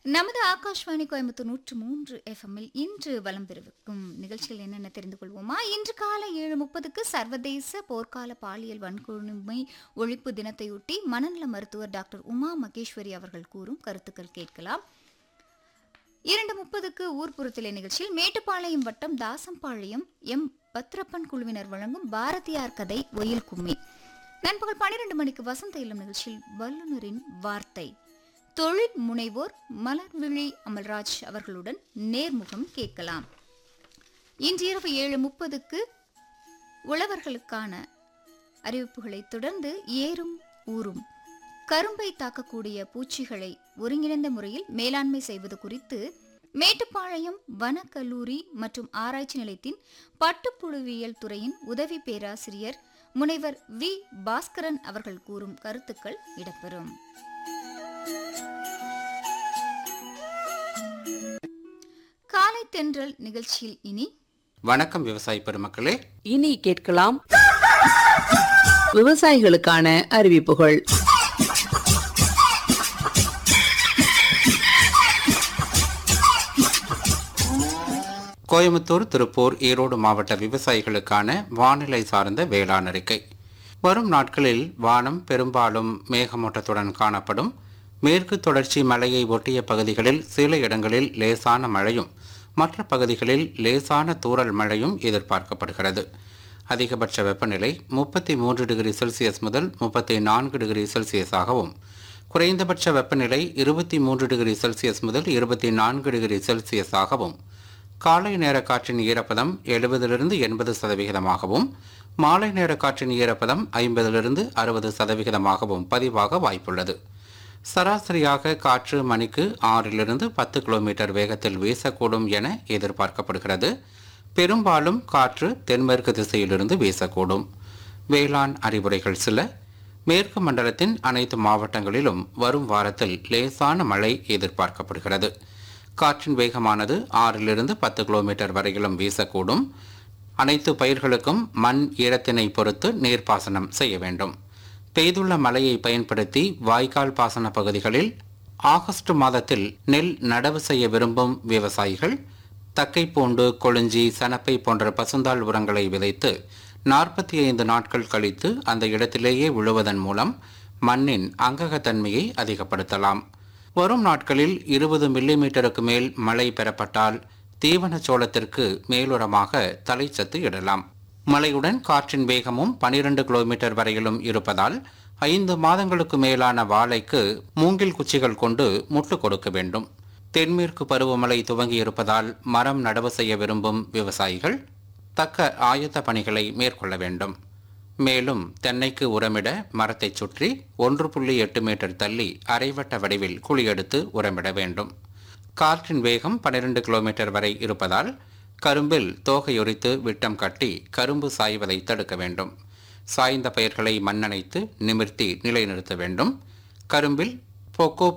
நமது ஆகாஷ்வாணி கோயம்புத்தூர் நூற்று மூன்று எஃப்எம்மில் இன்று வலம் பெறுவிக்கும் நிகழ்ச்சிகள் என்னென்ன தெரிந்து கொள்வோமா இன்று காலை ஏழு முப்பதுக்கு சர்வதேச போர்க்கால பாலியல் வன்கொடுமை ஒழிப்பு தினத்தையொட்டி மனநல மருத்துவர் டாக்டர் உமா மகேஸ்வரி அவர்கள் கூறும் கருத்துக்கள் கேட்கலாம் இரண்டு முப்பதுக்கு ஊர்ப்புறத்திலே நிகழ்ச்சியில் மேட்டுப்பாளையம் வட்டம் தாசம்பாளையம் எம் பத்ரப்பன் குழுவினர் வழங்கும் பாரதியார் கதை ஒயில் கும்மி நண்பகல் பன்னிரண்டு மணிக்கு வசந்த இல்லம் நிகழ்ச்சியில் வல்லுநரின் வார்த்தை தொழில் முனைவோர் மலர்விழி அமல்ராஜ் அவர்களுடன் நேர்முகம் கேட்கலாம் இன்று இரவு ஏழு முப்பதுக்கு உழவர்களுக்கான அறிவிப்புகளை தொடர்ந்து ஏறும் ஊரும் கரும்பை தாக்கக்கூடிய பூச்சிகளை ஒருங்கிணைந்த முறையில் மேலாண்மை செய்வது குறித்து மேட்டுப்பாளையம் வனக்கல்லூரி மற்றும் ஆராய்ச்சி நிலையத்தின் பட்டுப்புழுவியல் துறையின் உதவி பேராசிரியர் முனைவர் வி பாஸ்கரன் அவர்கள் கூறும் கருத்துக்கள் இடம்பெறும் காலை தென்றல் நிகழ்ச்சியில் இனி வணக்கம் விவசாய பெருமக்களே இனி கேட்கலாம் விவசாயிகளுக்கான அறிவிப்புகள் கோயம்புத்தூர் திருப்பூர் ஈரோடு மாவட்ட விவசாயிகளுக்கான வானிலை சார்ந்த வேளாண் அறிக்கை வரும் நாட்களில் வானம் பெரும்பாலும் மேகமூட்டத்துடன் காணப்படும் மேற்கு தொடர்ச்சி மலையை ஒட்டிய பகுதிகளில் சில இடங்களில் லேசான மழையும் மற்ற பகுதிகளில் லேசான தூறல் மழையும் எதிர்பார்க்கப்படுகிறது அதிகபட்ச வெப்பநிலை முப்பத்தி மூன்று டிகிரி செல்சியஸ் முதல் முப்பத்தி நான்கு டிகிரி செல்சியஸாகவும் குறைந்தபட்ச வெப்பநிலை இருபத்தி மூன்று டிகிரி செல்சியஸ் முதல் இருபத்தி நான்கு டிகிரி செல்சியஸாகவும் காலை நேர காற்றின் ஈரப்பதம் எழுபதிலிருந்து எண்பது சதவிகிதமாகவும் மாலை நேர காற்றின் ஈரப்பதம் ஐம்பதிலிருந்து அறுபது சதவிகிதமாகவும் பதிவாக வாய்ப்புள்ளது சராசரியாக காற்று மணிக்கு ஆறிலிருந்து பத்து கிலோமீட்டர் வேகத்தில் வீசக்கூடும் என எதிர்பார்க்கப்படுகிறது பெரும்பாலும் காற்று தென்மேற்கு திசையிலிருந்து வீசக்கூடும் வேளாண் அறிவுரைகள் சில மேற்கு மண்டலத்தின் அனைத்து மாவட்டங்களிலும் வரும் வாரத்தில் லேசான மழை எதிர்பார்க்கப்படுகிறது காற்றின் வேகமானது ஆறிலிருந்து பத்து கிலோமீட்டர் வரையிலும் வீசக்கூடும் அனைத்து பயிர்களுக்கும் மண் ஈரத்தினை பொறுத்து நீர்ப்பாசனம் செய்ய வேண்டும் பெய்துள்ள மழையை பயன்படுத்தி வாய்க்கால் பாசன பகுதிகளில் ஆகஸ்ட் மாதத்தில் நெல் நடவு செய்ய விரும்பும் விவசாயிகள் தக்கைப்பூண்டு கொழுஞ்சி சனப்பை போன்ற பசுந்தாள் உரங்களை விதைத்து நாற்பத்தி ஐந்து நாட்கள் கழித்து அந்த இடத்திலேயே விழுவதன் மூலம் மண்ணின் அங்ககத்தன்மையை அதிகப்படுத்தலாம் வரும் நாட்களில் இருபது மில்லிமீட்டருக்கு மேல் மழை பெறப்பட்டால் தீவன சோளத்திற்கு மேலுரமாக தலைச்சத்து இடலாம் மழையுடன் காற்றின் வேகமும் 12 கிலோமீட்டர் வரையிலும் இருப்பதால் ஐந்து மாதங்களுக்கு மேலான வாழைக்கு மூங்கில் குச்சிகள் கொண்டு முட்டு கொடுக்க வேண்டும் தென்மேற்கு பருவமழை துவங்கி இருப்பதால் மரம் நடவு செய்ய விரும்பும் விவசாயிகள் தக்க ஆயத்த பணிகளை மேற்கொள்ள வேண்டும் மேலும் தென்னைக்கு உரமிட மரத்தைச் சுற்றி ஒன்று புள்ளி எட்டு மீட்டர் தள்ளி அரைவட்ட வடிவில் குழி எடுத்து உரமிட வேண்டும் காற்றின் வேகம் 12 கிலோமீட்டர் வரை இருப்பதால் கரும்பில் தோகையொரித்து விட்டம் கட்டி கரும்பு சாய்வதை தடுக்க வேண்டும் சாய்ந்த பயிர்களை மண்ணணைத்து நிமிர்த்தி நிலைநிறுத்த வேண்டும் கரும்பில் பொக்கோ